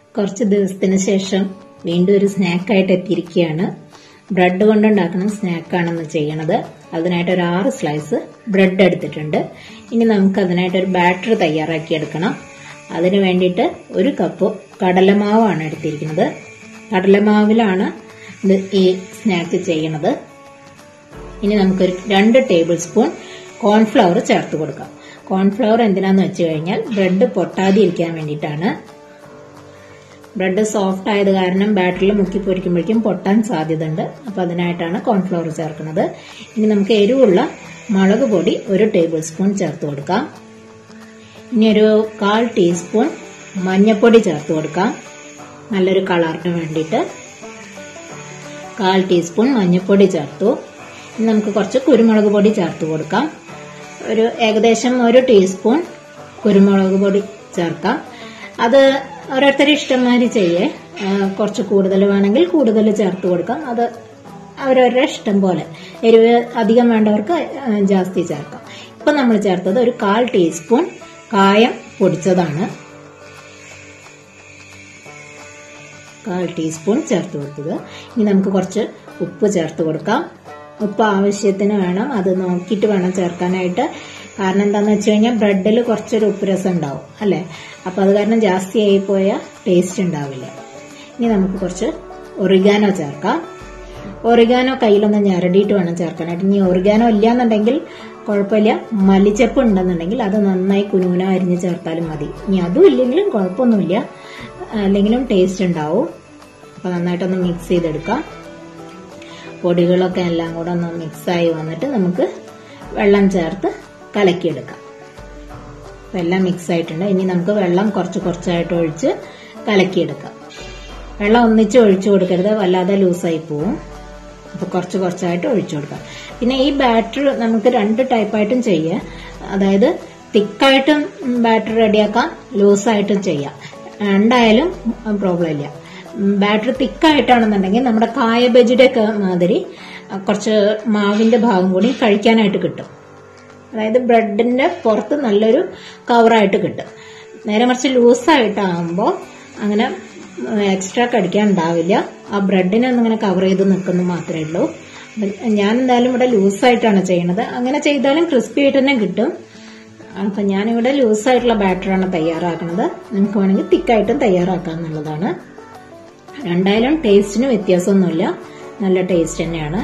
കുറച്ച് ദിവസത്തിന് ശേഷം വീണ്ടും ഒരു സ്നാക്കായിട്ട് എത്തിയിരിക്കുകയാണ് ബ്രെഡ് കൊണ്ടുണ്ടാക്കുന്ന സ്നാക്കാണെന്ന് ചെയ്യണത് അതിനായിട്ട് ഒരു ആറ് സ്ലൈസ് ബ്രെഡ് എടുത്തിട്ടുണ്ട് ഇനി നമുക്ക് അതിനായിട്ട് ഒരു ബാറ്റർ തയ്യാറാക്കി എടുക്കണം അതിന് വേണ്ടിയിട്ട് ഒരു കപ്പ് കടലമാവാണ് എടുത്തിരിക്കുന്നത് കടലമാവിലാണ് ഇത് ഈ സ്നാക്ക് ചെയ്യണത് ഇനി നമുക്കൊരു രണ്ട് ടേബിൾ സ്പൂൺ കോൺഫ്ലവർ ചേർത്ത് കൊടുക്കാം കോൺഫ്ലവർ എന്തിനാന്ന് വെച്ച് കഴിഞ്ഞാൽ ബ്രെഡ് പൊട്ടാതിരിക്കാൻ വേണ്ടിയിട്ടാണ് ബ്രെഡ് സോഫ്റ്റ് ആയത് കാരണം ബാറ്ററിൽ മുക്കി പൊരിക്കുമ്പോഴേക്കും പൊട്ടാൻ സാധ്യതയുണ്ട് അപ്പോൾ അതിനായിട്ടാണ് കോൺഫ്ലവർ ചേർക്കുന്നത് ഇനി നമുക്ക് എരിവുള്ള മുളക് പൊടി ഒരു ടേബിൾ സ്പൂൺ ചേർത്ത് കൊടുക്കാം ഇനി ഒരു കാൽ ടീസ്പൂൺ മഞ്ഞൾപ്പൊടി ചേർത്ത് കൊടുക്കാം നല്ലൊരു കളറിന് വേണ്ടിയിട്ട് കാൽ ടീസ്പൂൺ മഞ്ഞൾപ്പൊടി ചേർത്തു ഇനി നമുക്ക് കുറച്ച് കുരുമുളക് പൊടി ചേർത്ത് കൊടുക്കാം ഒരു ഏകദേശം ഒരു ടീസ്പൂൺ കുരുമുളക് പൊടി ചേർക്കാം അത് ഓരോരുത്തരുടെ ഇഷ്ടംമാതിരി ചെയ്യേ കുറച്ച് കൂടുതൽ വേണമെങ്കിൽ കൂടുതൽ ചേർത്ത് കൊടുക്കാം അത് അവരവരുടെ ഇഷ്ടം പോലെ എരിവ് അധികം വേണ്ടവർക്ക് ജാസ്തി ചേർക്കാം ഇപ്പൊ നമ്മൾ ചേർത്തത് ഒരു കാൽ ടീസ്പൂൺ കായം പൊടിച്ചതാണ് കാൽ ടീസ്പൂൺ ചേർത്ത് കൊടുത്തത് ഇനി നമുക്ക് കുറച്ച് ഉപ്പ് ചേർത്ത് കൊടുക്കാം ഉപ്പ് ആവശ്യത്തിന് വേണം അത് നോക്കിയിട്ട് വേണം ചേർക്കാനായിട്ട് കാരണം എന്താണെന്ന് വെച്ച് കഴിഞ്ഞാൽ ബ്രെഡിൽ കുറച്ചൊരു ഉപ്പ് രസം ഉണ്ടാവും അല്ലേ അപ്പോൾ അത് കാരണം ജാസ്തി ആയി പോയാൽ ടേസ്റ്റ് ഉണ്ടാവില്ല ഇനി നമുക്ക് കുറച്ച് ഒറിഗാനോ ചേർക്കാം ഒറിഗാനോ കയ്യിലൊന്ന് ഞരടിയിട്ട് വേണം ചേർക്കാനായിട്ട് ഇനി ഒറിഗാനോ ഇല്ലാന്നുണ്ടെങ്കിൽ കുഴപ്പമില്ല മല്ലിച്ചപ്പ് ഉണ്ടെന്നുണ്ടെങ്കിൽ അത് നന്നായി കുനുകുന അരിഞ്ഞ് ചേർത്താലും മതി ഇനി അതും ഇല്ലെങ്കിലും കുഴപ്പമൊന്നുമില്ല അല്ലെങ്കിലും ടേസ്റ്റ് ഉണ്ടാവും അപ്പോൾ നന്നായിട്ടൊന്ന് മിക്സ് ചെയ്തെടുക്കാം പൊടികളൊക്കെ എല്ലാം കൂടെ ഒന്ന് മിക്സായി വന്നിട്ട് നമുക്ക് വെള്ളം ചേർത്ത് കലക്കിയെടുക്കാം അപ്പം എല്ലാം മിക്സ് ആയിട്ടുണ്ട് ഇനി നമുക്ക് വെള്ളം കുറച്ച് കുറച്ചായിട്ട് ഒഴിച്ച് കലക്കിയെടുക്കാം വെള്ളം ഒന്നിച്ച് ഒഴിച്ചു കൊടുക്കരുത് വല്ലാതെ ലൂസായി പോവും അപ്പോൾ കുറച്ച് കുറച്ചായിട്ട് ഒഴിച്ചു കൊടുക്കാം പിന്നെ ഈ ബാറ്റർ നമുക്ക് രണ്ട് ടൈപ്പായിട്ടും ചെയ്യാം അതായത് തിക്കായിട്ടും ബാറ്റർ റെഡിയാക്കാം ലൂസായിട്ടും ചെയ്യാം രണ്ടായാലും പ്രോബ്ലം ഇല്ല ബാറ്റർ തിക്കായിട്ടാണെന്നുണ്ടെങ്കിൽ നമ്മുടെ കായ ബജിയുടെ ഒക്കെ മാതിരി കുറച്ച് മാവിന്റെ ഭാഗം കൂടി കഴിക്കാനായിട്ട് കിട്ടും അതായത് ബ്രെഡിന്റെ പുറത്ത് നല്ലൊരു കവറായിട്ട് കിട്ടും നേരെ മറിച്ച് ലൂസായിട്ടാകുമ്പോൾ അങ്ങനെ എക്സ്ട്രാ കടിക്കാൻ ഉണ്ടാവില്ല ആ ബ്രെഡിനെ ഒന്ന് ഇങ്ങനെ കവർ ചെയ്ത് നിൽക്കുന്നു മാത്രമേ ഉള്ളൂ ഞാൻ എന്തായാലും ഇവിടെ ലൂസായിട്ടാണ് ചെയ്യണത് അങ്ങനെ ചെയ്താലും ക്രിസ്പി ആയിട്ട് തന്നെ കിട്ടും അപ്പം ഞാനിവിടെ ലൂസായിട്ടുള്ള ബാറ്ററാണ് തയ്യാറാക്കുന്നത് നിങ്ങൾക്ക് വേണമെങ്കിൽ തിക്കായിട്ടും തയ്യാറാക്കാം എന്നുള്ളതാണ് രണ്ടായാലും ടേസ്റ്റിന് വ്യത്യാസമൊന്നുമില്ല നല്ല ടേസ്റ്റ് തന്നെയാണ്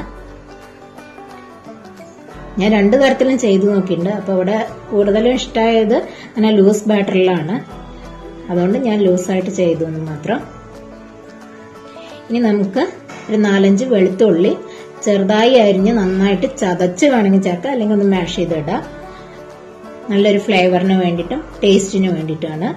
ഞാൻ രണ്ടു തരത്തിലും ചെയ്തു നോക്കിയിട്ടുണ്ട് അപ്പോൾ ഇവിടെ കൂടുതലും ഇഷ്ടമായത് അങ്ങനെ ലൂസ് ബാറ്ററിലാണ് അതുകൊണ്ട് ഞാൻ ലൂസായിട്ട് ചെയ്തു എന്ന് മാത്രം ഇനി നമുക്ക് ഒരു നാലഞ്ച് വെളുത്തുള്ളി ചെറുതായി അരിഞ്ഞ് നന്നായിട്ട് ചതച്ച് വേണമെങ്കിൽ ചേർക്കാം അല്ലെങ്കിൽ ഒന്ന് മാഷ് ചെയ്തിടാം നല്ലൊരു ഫ്ലേവറിന് വേണ്ടിയിട്ടും ടേസ്റ്റിന് വേണ്ടിയിട്ടാണ്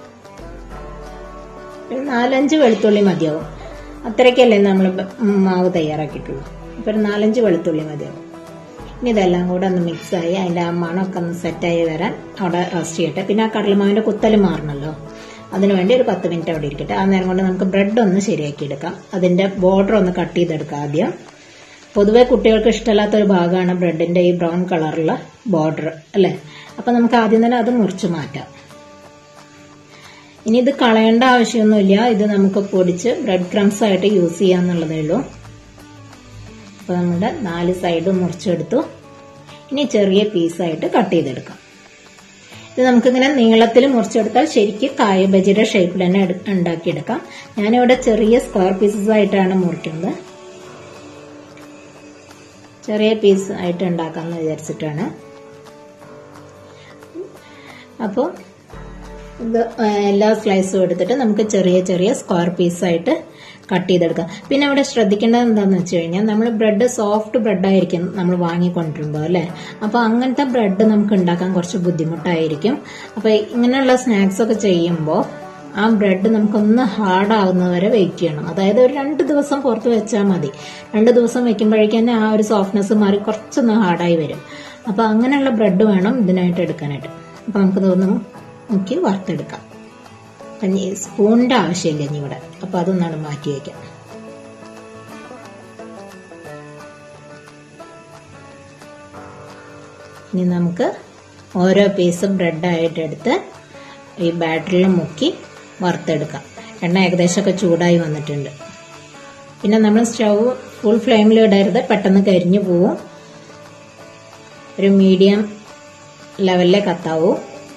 ഒരു നാലഞ്ച് വെളുത്തുള്ളി മതിയാവും അത്രയ്ക്കല്ലേ നമ്മൾ മാവ് തയ്യാറാക്കിയിട്ടുള്ളൂ അപ്പോൾ ഒരു നാലഞ്ച് വെളുത്തുള്ളി മതിയാവും ഇനി ഇതെല്ലാം കൂടെ ഒന്ന് മിക്സായി അതിൻ്റെ ആ മണമൊക്കെ ഒന്ന് സെറ്റായി വരാൻ അവിടെ റസ്റ്റ് ചെയ്യട്ടെ പിന്നെ ആ കടലമാവിൻ്റെ കുത്തൽ മാറണമല്ലോ അതിനു വേണ്ടി ഒരു പത്ത് മിനിറ്റ് അവിടെ ഇരിക്കട്ടെ ആ നേരം കൊണ്ട് നമുക്ക് ബ്രെഡ് ഒന്ന് ശരിയാക്കി എടുക്കാം അതിൻ്റെ ബോർഡർ ഒന്ന് കട്ട് ചെയ്തെടുക്കാം ആദ്യം പൊതുവെ കുട്ടികൾക്ക് ഇഷ്ടമല്ലാത്ത ഒരു ഭാഗമാണ് ബ്രെഡിൻ്റെ ഈ ബ്രൗൺ കളറുള്ള ബോർഡർ അല്ലേ അപ്പം നമുക്ക് ആദ്യം തന്നെ അത് മുറിച്ച് മാറ്റാം ഇനി ഇത് കളയേണ്ട ആവശ്യമൊന്നുമില്ല ഇത് നമുക്ക് പൊടിച്ച് ബ്രെഡ് ക്രംസ് ആയിട്ട് യൂസ് ചെയ്യാന്നുള്ളതേ ഉള്ളൂ അപ്പോൾ നമ്മുടെ നാല് സൈഡും മുറിച്ചെടുത്തു ഇനി ചെറിയ പീസായിട്ട് കട്ട് ചെയ്തെടുക്കാം ഇത് നമുക്കിങ്ങനെ നീളത്തിൽ മുറിച്ചെടുത്താൽ ശരിക്കും കായ ബജിയുടെ ഷേപ്പിൽ തന്നെ ഉണ്ടാക്കിയെടുക്കാം ഞാനിവിടെ ചെറിയ സ്ക്വയർ പീസസ് ആയിട്ടാണ് മുറിക്കുന്നത് ചെറിയ പീസ് ആയിട്ട് ഉണ്ടാക്കാമെന്ന് വിചാരിച്ചിട്ടാണ് അപ്പോൾ ഇത് എല്ലാ സ്ലൈസും എടുത്തിട്ട് നമുക്ക് ചെറിയ ചെറിയ സ്ക്വയർ പീസായിട്ട് കട്ട് ചെയ്തെടുക്കാം പിന്നെ അവിടെ ശ്രദ്ധിക്കേണ്ടത് എന്താണെന്ന് വെച്ച് കഴിഞ്ഞാൽ നമ്മൾ ബ്രെഡ് സോഫ്റ്റ് ബ്രെഡായിരിക്കും നമ്മൾ വാങ്ങിക്കൊണ്ടിരുമ്പോൾ അല്ലേ അപ്പോൾ അങ്ങനത്തെ ബ്രെഡ് നമുക്ക് ഉണ്ടാക്കാൻ കുറച്ച് ബുദ്ധിമുട്ടായിരിക്കും അപ്പോൾ ഇങ്ങനെയുള്ള സ്നാക്സ് ഒക്കെ ചെയ്യുമ്പോൾ ആ ബ്രെഡ് നമുക്കൊന്ന് ഹാർഡ് ആവുന്നവരെ വെയിറ്റ് ചെയ്യണം അതായത് ഒരു രണ്ട് ദിവസം പുറത്ത് വെച്ചാൽ മതി രണ്ട് ദിവസം വെക്കുമ്പോഴേക്കും തന്നെ ആ ഒരു സോഫ്റ്റ്നെസ് മാറി കുറച്ചൊന്ന് ഹാർഡായി വരും അപ്പോൾ അങ്ങനെയുള്ള ബ്രെഡ് വേണം ഇതിനായിട്ട് എടുക്കാനായിട്ട് അപ്പോൾ നമുക്ക് തോന്നും മുക്കി വറുത്തെടുക്കാം അപ്പം ഈ സ്പൂണിൻ്റെ ആവശ്യമില്ല ഇനി ഇവിടെ അപ്പോൾ അതൊന്നാണ് മാറ്റി വയ്ക്കാം ഇനി നമുക്ക് ഓരോ പീസ് ബ്രെഡായിട്ട് എടുത്ത് ഈ ബാറ്ററിൽ മുക്കി വറുത്തെടുക്കാം എണ്ണ ഏകദേശമൊക്കെ ചൂടായി വന്നിട്ടുണ്ട് പിന്നെ നമ്മൾ സ്റ്റൗ ഫുൾ ഫ്ലെയിമിൽ ഇടരുത് പെട്ടെന്ന് കരിഞ്ഞു പോവും ഒരു മീഡിയം ലെവലിലെ കത്താവൂ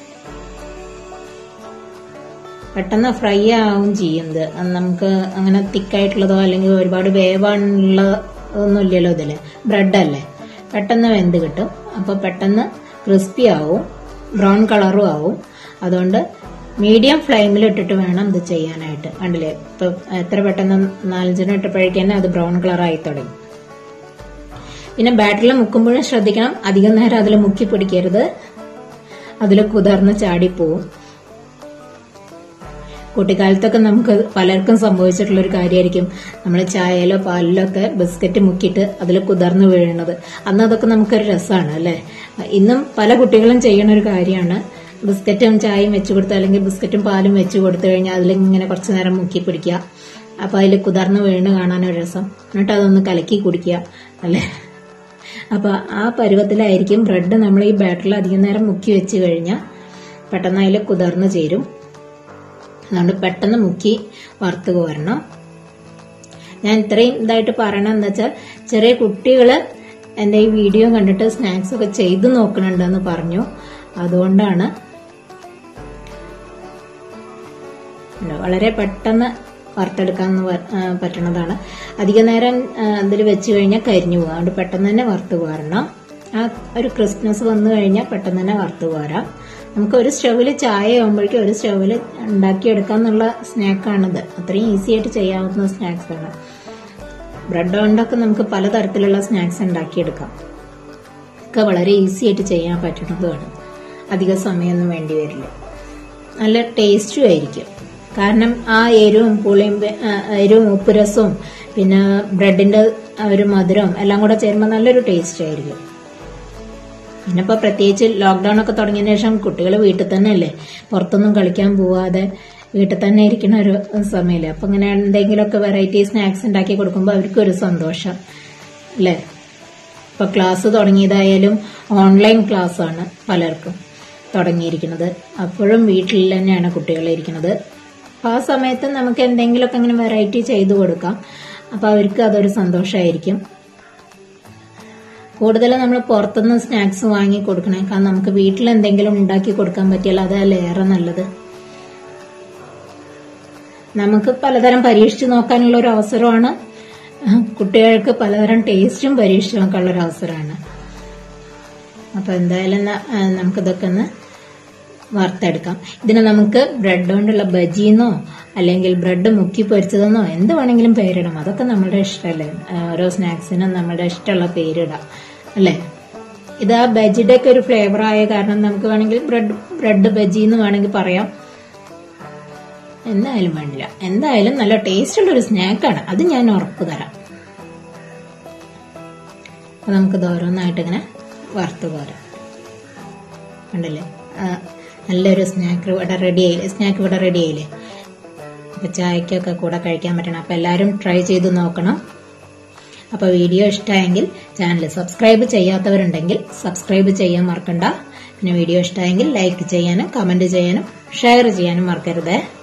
പെട്ടെന്ന് ഫ്രൈ ആവും ചെയ്യുന്നത് അത് നമുക്ക് അങ്ങനെ തിക്കായിട്ടുള്ളതോ അല്ലെങ്കിൽ ഒരുപാട് വേവാനുള്ള ഒന്നും ഇല്ലല്ലോ ഇതില് ബ്രെഡല്ലേ പെട്ടെന്ന് വെന്ത് കിട്ടും അപ്പോൾ പെട്ടെന്ന് ക്രിസ്പി ആവും ബ്രൗൺ കളറും ആവും അതുകൊണ്ട് മീഡിയം ഫ്ലെയിമിൽ ഇട്ടിട്ട് വേണം ഇത് ചെയ്യാനായിട്ട് കണ്ടില്ലേ ഇപ്പൊ എത്ര പെട്ടെന്ന് നാലഞ്ചിനും ഇട്ടപ്പോഴേക്കും അത് ബ്രൗൺ കളർ ആയി തുടങ്ങി പിന്നെ ബാറ്ററിൽ മുക്കുമ്പോഴും ശ്രദ്ധിക്കണം അധികം നേരം അതിൽ മുക്കി പിടിക്കരുത് അതിൽ കുതിർന്ന് ചാടിപ്പോവും കുട്ടിക്കാലത്തൊക്കെ നമുക്ക് പലർക്കും സംഭവിച്ചിട്ടുള്ള ഒരു കാര്യമായിരിക്കും നമ്മൾ ചായയിലോ പാലിലോ ഒക്കെ ബിസ്ക്കറ്റ് മുക്കിയിട്ട് അതിൽ കുതിർന്ന് വീഴുന്നത് അന്ന് അതൊക്കെ നമുക്കൊരു രസമാണ് അല്ലെ ഇന്നും പല കുട്ടികളും ചെയ്യുന്ന ഒരു കാര്യമാണ് ബിസ്ക്കറ്റും ചായയും വെച്ചു കൊടുത്ത് അല്ലെങ്കിൽ ബിസ്ക്കറ്റും പാലും വെച്ചു കൊടുത്തു കഴിഞ്ഞാൽ അതിലിങ്ങനെ കുറച്ചു നേരം മുക്കി പിടിക്കുക അപ്പൊ അതിൽ കുതിർന്ന് വീണ് കാണാനൊരു രസം എന്നിട്ട് അതൊന്ന് കലക്കി കുടിക്കുക അല്ലേ അപ്പൊ ആ പരുവത്തിലായിരിക്കും ബ്രെഡ് നമ്മൾ ഈ ബാറ്ററിൽ അധികം നേരം മുക്കി വെച്ച് കഴിഞ്ഞാൽ പെട്ടെന്ന് അതിൽ കുതിർന്ന് ചേരും അതുകൊണ്ട് പെട്ടെന്ന് മുക്കി വറുത്ത് കോരണം ഞാൻ ഇത്രയും ഇതായിട്ട് പറയണം എന്താ വെച്ചാൽ ചെറിയ കുട്ടികള് എന്റെ ഈ വീഡിയോ കണ്ടിട്ട് സ്നാക്സ് ഒക്കെ ചെയ്തു നോക്കണുണ്ടെന്ന് പറഞ്ഞു അതുകൊണ്ടാണ് വളരെ പെട്ടെന്ന് വറുത്തെടുക്കാൻ പറ്റണതാണ് അധിക നേരം അതിൽ വെച്ച് കഴിഞ്ഞാൽ കരിഞ്ഞു പോകും അതുകൊണ്ട് പെട്ടെന്ന് തന്നെ വറുത്ത് കോരണം ആ ഒരു ക്രിസ്മസ് വന്നു കഴിഞ്ഞാൽ പെട്ടെന്ന് തന്നെ വറുത്ത് കോരാം നമുക്ക് ഒരു സ്റ്റൗവിൽ ചായ ആകുമ്പോഴേക്കും ഒരു സ്റ്റൗവിൽ ഉണ്ടാക്കിയെടുക്കാന്നുള്ള സ്നാക്കാണിത് അത്രയും ഈസി ആയിട്ട് ചെയ്യാവുന്ന സ്നാക്സ് ആണ് ബ്രെഡ് കൊണ്ടൊക്കെ നമുക്ക് പലതരത്തിലുള്ള സ്നാക്സ് ഉണ്ടാക്കിയെടുക്കാം ഒക്കെ വളരെ ഈസി ആയിട്ട് ചെയ്യാൻ പറ്റുന്നതുമാണ് അധിക സമയമൊന്നും വേണ്ടി വരില്ല നല്ല ടേസ്റ്റും ആയിരിക്കും കാരണം ആ എരിവും പുളിയും എരിവും ഉപ്പുരസവും പിന്നെ ബ്രെഡിന്റെ ഒരു മധുരവും എല്ലാം കൂടെ ചേരുമ്പോൾ നല്ലൊരു ടേസ്റ്റ് ആയിരിക്കും പിന്നെ ഇപ്പൊ പ്രത്യേകിച്ച് ലോക്ക്ഡൌൺ ഒക്കെ തുടങ്ങിയതിനു ശേഷം കുട്ടികൾ വീട്ടിൽ തന്നെ അല്ലേ പുറത്തൊന്നും കളിക്കാൻ പോവാതെ വീട്ടിൽ തന്നെ ഇരിക്കുന്ന ഒരു സമയമല്ലേ അപ്പൊ ഇങ്ങനെ എന്തെങ്കിലുമൊക്കെ വെറൈറ്റി സ്നാക്സ് ഉണ്ടാക്കി കൊടുക്കുമ്പോൾ അവർക്കൊരു സന്തോഷം അല്ലേ ഇപ്പൊ ക്ലാസ് തുടങ്ങിയതായാലും ഓൺലൈൻ ക്ലാസ് ആണ് പലർക്കും തുടങ്ങിയിരിക്കുന്നത് അപ്പോഴും വീട്ടിൽ തന്നെയാണ് കുട്ടികൾ ഇരിക്കുന്നത് അപ്പൊ ആ സമയത്ത് നമുക്ക് എന്തെങ്കിലുമൊക്കെ അങ്ങനെ വെറൈറ്റി ചെയ്തു കൊടുക്കാം അപ്പൊ അവർക്ക് അതൊരു സന്തോഷമായിരിക്കും കൂടുതൽ നമ്മൾ പുറത്തുനിന്ന് സ്നാക്സ് വാങ്ങി കൊടുക്കണേക്കാൾ നമുക്ക് വീട്ടിൽ എന്തെങ്കിലും ഉണ്ടാക്കി കൊടുക്കാൻ പറ്റിയാൽ അതല്ലേ ഏറെ നല്ലത് നമുക്ക് പലതരം പരീക്ഷിച്ച് നോക്കാനുള്ള ഒരു അവസരമാണ് കുട്ടികൾക്ക് പലതരം ടേസ്റ്റും പരീക്ഷിച്ച് നോക്കാനുള്ള ഒരു അവസരമാണ് അപ്പൊ എന്തായാലും നമുക്കിതൊക്കെ ഒന്ന് വറുത്തെടുക്കാം ഇതിന് നമുക്ക് ബ്രെഡ് കൊണ്ടുള്ള ബജിന്നോ അല്ലെങ്കിൽ ബ്രെഡ് മുക്കി പൊരിച്ചതെന്നോ എന്ത് വേണമെങ്കിലും പേരിടാം അതൊക്കെ നമ്മുടെ ഇഷ്ടമല്ലേ ഓരോ സ്നാക്സിനും നമ്മുടെ ഇഷ്ടമുള്ള പേരിടാം അല്ലേ ഇത് ആ ബജിയുടെ ഒക്കെ ഒരു ഫ്ലേവർ ആയ കാരണം നമുക്ക് വേണമെങ്കിൽ ബ്രെഡ് ബ്രെഡ് ബജി എന്ന് വേണമെങ്കിൽ പറയാം എന്തായാലും വേണ്ടില്ല എന്തായാലും നല്ല ടേസ്റ്റ് ഉള്ള ഒരു സ്നാക്കാണ് അത് ഞാൻ ഉറപ്പ് തരാം അപ്പൊ നമുക്ക് ഓരോന്നായിട്ട് ഇങ്ങനെ വറുത്ത് പോരാം കണ്ടില്ലേ നല്ലൊരു സ്നാക്ക് ഇവിടെ റെഡി ആയില്ലേ സ്നാക്ക് ഇവിടെ റെഡി ആയില്ലേ അപ്പൊ ചായക്കൊക്കെ കൂടെ കഴിക്കാൻ പറ്റണം അപ്പൊ എല്ലാവരും ട്രൈ ചെയ്ത് നോക്കണം അപ്പൊ വീഡിയോ ഇഷ്ടമായെങ്കിൽ ചാനൽ സബ്സ്ക്രൈബ് ചെയ്യാത്തവരുണ്ടെങ്കിൽ സബ്സ്ക്രൈബ് ചെയ്യാൻ മറക്കണ്ട പിന്നെ വീഡിയോ ഇഷ്ടമായെങ്കിൽ ലൈക്ക് ചെയ്യാനും കമന്റ് ചെയ്യാനും ഷെയർ ചെയ്യാനും മറക്കരുതേ